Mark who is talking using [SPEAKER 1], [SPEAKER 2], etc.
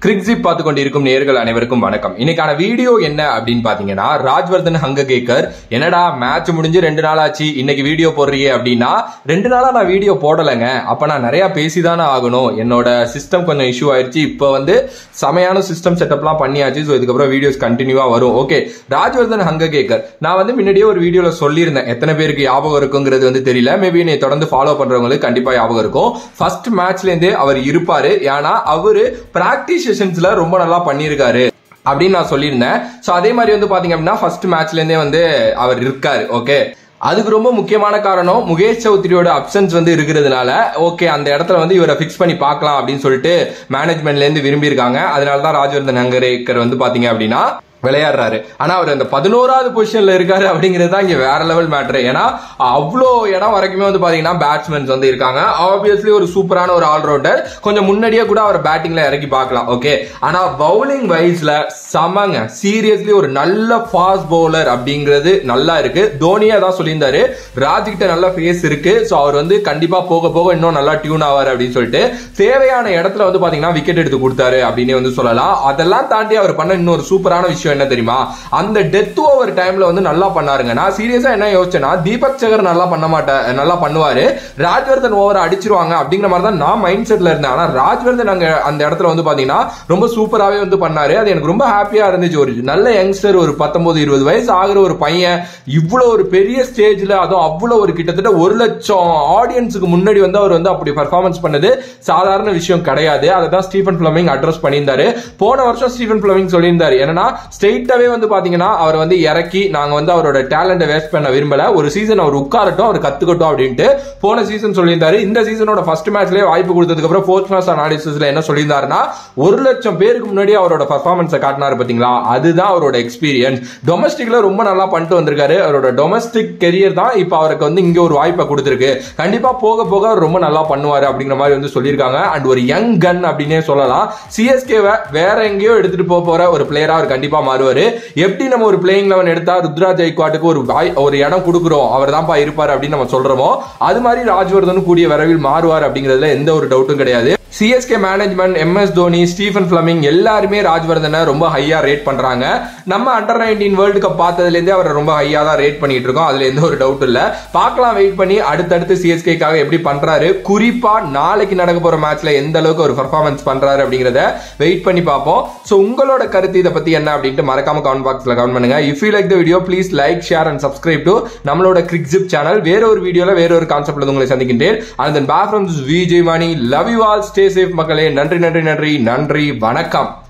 [SPEAKER 1] கிரிக்ஸிப் பார்த்து கொண்டிருக்கும் நேர்கள் அனைவருக்கும் வணக்கம் இன்னைக்கான வீடியோ என்ன அப்படின்னு பாத்தீங்கன்னா ராஜ்வர்தன் ஹங்க கேக்கர் என்னடா மேட்ச் முடிஞ்சு ரெண்டு நாள் ஆச்சு இன்னைக்கு வீடியோ போடுறீங்க அப்படின்னா ரெண்டு நாளா நான் வீடியோ போடலைங்க அப்ப நான் நிறைய பேசிதானே ஆகணும் என்னோட சிஸ்டம் கொஞ்சம் இஷ்யூ ஆயிருச்சு இப்போ வந்து செமையான சிஸ்டம் செட்டப்லாம் பண்ணியாச்சு ஸோ இதுக்கப்புறம் வீடியோஸ் கண்டினியூவா வரும் ஓகே ராஜ்வர்தன் ஹங்க கேக்கர் நான் வந்து முன்னாடியே ஒரு வீடியோல சொல்லியிருந்தேன் எத்தனை பேருக்கு ஞாபகம் இருக்குங்கிறது வந்து தெரியல மேபி என்னை தொடர்ந்து ஃபாலோ பண்றவங்களுக்கு கண்டிப்பா ஞாபகம் இருக்கும் ஃபர்ஸ்ட் மேட்ச்ல இருந்தே அவர் இருப்பாரு ஏன்னா அவரு பிராக்டிஸ் செஷன்ஸ்ல ரொம்ப நல்லா பண்ணியிருக்காரு அப்படின்னு நான் சொல்லியிருந்தேன் ஸோ அதே மாதிரி வந்து பாத்தீங்க அப்படின்னா ஃபர்ஸ்ட் மேட்ச்ல இருந்தே வந்து அவர் இருக்காரு ஓகே அதுக்கு ரொம்ப முக்கியமான காரணம் முகேஷ் சௌத்ரியோட அப்சன்ஸ் வந்து இருக்கிறதுனால ஓகே அந்த இடத்துல வந்து இவரை ஃபிக்ஸ் பண்ணி பார்க்கலாம் அப்படின்னு சொல்லிட்டு மேனேஜ்மெண்ட்ல இருந்து விரும்பி இருக்காங்க அதனால தான் ராஜவர்தன் ஹங்கரேக்கர் வந்து பாத்தீங்க அப்படின்னா விளையாடுறாரு ஆனா அவர் அந்த பதினோராவது பொசிஷன்ல இருக்காரு அப்படிங்கிறது தான் இங்க வேற லெவல் மேட்ரு ஏன்னா அவ்வளோ இடம் வரைக்குமே வந்து பாத்தீங்கன்னா பேட்ஸ்மேன்ஸ் வந்து இருக்காங்க ஆப்வியஸ்லி ஒரு சூப்பரான ஒரு ஆல்ரவுண்டர் கொஞ்சம் முன்னாடியே கூட அவர் பேட்டிங்ல இறக்கி பார்க்கலாம் ஓகே ஆனா பவுலிங் வைஸ்ல சமங்க சீரியஸ்லி ஒரு நல்ல ஃபாஸ்ட் பவுலர் அப்படிங்கிறது நல்லா இருக்கு தோனியா தான் சொல்லியிருந்தாரு ராஜ்கிட்ட நல்ல ஃபேஸ் இருக்கு ஸோ அவர் வந்து கண்டிப்பா போக போக இன்னும் நல்லா டியூன் ஆவார் அப்படின்னு சொல்லிட்டு தேவையான இடத்துல வந்து பாத்தீங்கன்னா விக்கெட் எடுத்து கொடுத்தாரு அப்படின்னு வந்து சொல்லலாம் அதெல்லாம் தாண்டி அவர் பண்ண இன்னொரு சூப்பரான விஷயம் என்ன தெரியுமா அந்த டெத் ஓவர் டைம்ல வந்து நல்லா பண்ணாருங்க நான் சீரியஸா என்ன யோசிச்சேன்னா தீபக் சகர் நல்லா பண்ண மாட்டேன் நல்லா பண்ணுவாரு ராஜ்வர்தன் ஓவர் அடிச்சிருவாங்க அப்படிங்கிற மாதிரி தான் நான் மைண்ட் செட்ல இருந்தேன் ஆனா ராஜ்வர்தன் அங்க அந்த இடத்துல வந்து பாத்தீங்கன்னா ரொம்ப சூப்பராகவே வந்து பண்ணாரு அது எனக்கு ரொம்ப ஹாப்பியா இருந்துச்சு ஒரு நல்ல யங்ஸ்டர் ஒரு பத்தொன்பது இருபது வயசு ஆகுற ஒரு பையன் இவ்வளவு ஒரு பெரிய ஸ்டேஜ்ல அதுவும் அவ்வளவு ஒரு கிட்டத்தட்ட ஒரு லட்சம் ஆடியன்ஸுக்கு முன்னாடி வந்து அவர் வந்து அப்படி பர்ஃபார்மன்ஸ் பண்ணது சாதாரண விஷயம் கிடையாது அதை தான் ஸ்டீஃபன் பிளமிங் அட்ரஸ் பண்ணியிருந்தாரு போன வருஷம் ஸ்டீஃபன் பிளமிங் சொல்லியிருந்தாரு என்னன்னா ஸ்ட்ரெயிட்டாவே வந்து பாத்தீங்கன்னா அவர் வந்து இறக்கி நாங்க வந்து அவரோட டேலண்ட்டை வேஸ்ட் பண்ண விரும்பல ஒரு சீசன் அவர் உட்காரட்டும் அவர் கத்துக்கட்டும் அப்படின்ட்டு போன சீசன் சொல்லியிருந்தாரு இந்த சீசனோட ஃபர்ஸ்ட் மேட்ச்லயே வாய்ப்பு கொடுத்ததுக்கு அப்புறம் ஃபோர்த் மேட்ச் அனாலிசிஸ்ல என்ன சொல்லியிருந்தாருன்னா ஒரு லட்சம் பேருக்கு முன்னாடி அவரோட பர்ஃபார்மன்ஸை காட்டினாரு பாத்தீங்களா அதுதான் அவரோட எக்ஸ்பீரியன்ஸ் டொமஸ்டிக்ல ரொம்ப நல்லா பண்ணிட்டு வந்திருக்காரு அவரோட டொமஸ்டிக் கெரியர் தான் இப்போ அவருக்கு வந்து இங்க ஒரு வாய்ப்பை கொடுத்துருக்கு கண்டிப்பா போக போக அவர் ரொம்ப நல்லா பண்ணுவாரு அப்படிங்கிற மாதிரி வந்து சொல்லியிருக்காங்க அண்ட் ஒரு யங் கன் அப்படின்னே சொல்லலாம் சிஎஸ்கேவை வேற எங்கேயோ எடுத்துட்டு போக போற ஒரு பிளேயரா அவர் கண்டிப்பா மாறுவாரு எப்படி நம்ம ஒரு பிளேயிங் லெவன் எடுத்தா ருத்ரா ஜெய்க்வாட்டுக்கு ஒரு வாய் ஒரு இடம் கொடுக்குறோம் அவர் தான்ப்பா இருப்பார் அப்படின்னு நம்ம சொல்றோமோ அது மாதிரி ராஜ்வர்தனும் கூடிய விரைவில் மாறுவார் அப்படிங்கிறதுல எந்த ஒரு டவுட்டும் கிடையாது CSK management M S Dhoni Stephen Fleming எல்லாருமே ராஜ்வர்தனை ரொம்ப ஹையா ரேட் பண்றாங்க நம்ம அண்டர் நைன்டீன் வேர்ல்டு கப் பார்த்ததுலேருந்தே அவரை ரொம்ப ஹையா தான் ரேட் பண்ணிட்டு இருக்கோம் அதுல எந்த ஒரு டவுட் இல்ல பார்க்கலாம் வெயிட் பண்ணி அடுத்தடுத்து சிஎஸ்கேக்காக எப்படி பண்றாரு குறிப்பா நாளைக்கு நடக்க போற மேட்ச்ல எந்த அளவுக்கு ஒரு பர்ஃபார்மன்ஸ் பண்றாரு அப்படிங்கறத வெயிட் பண்ணி பார்ப்போம் ஸோ உங்களோட கருத்து இதை பத்தி என்ன அப்படின்ட்டு மறக்காம கமெண்ட் பாக்ஸ்ல கமெண்ட் பண்ணுங்க if you like the video please like share and subscribe to நம்மளோட கிரிக்ஸிப் சேனல் வேற ஒரு வீடியோல வேற ஒரு கான்செப்ட்ல உங்களை சந்திக்கின்றேன் and then back from Vijay Mani love you all stay safe மக்களே நன்றி நன்றி நன்றி நன்றி வணக்கம்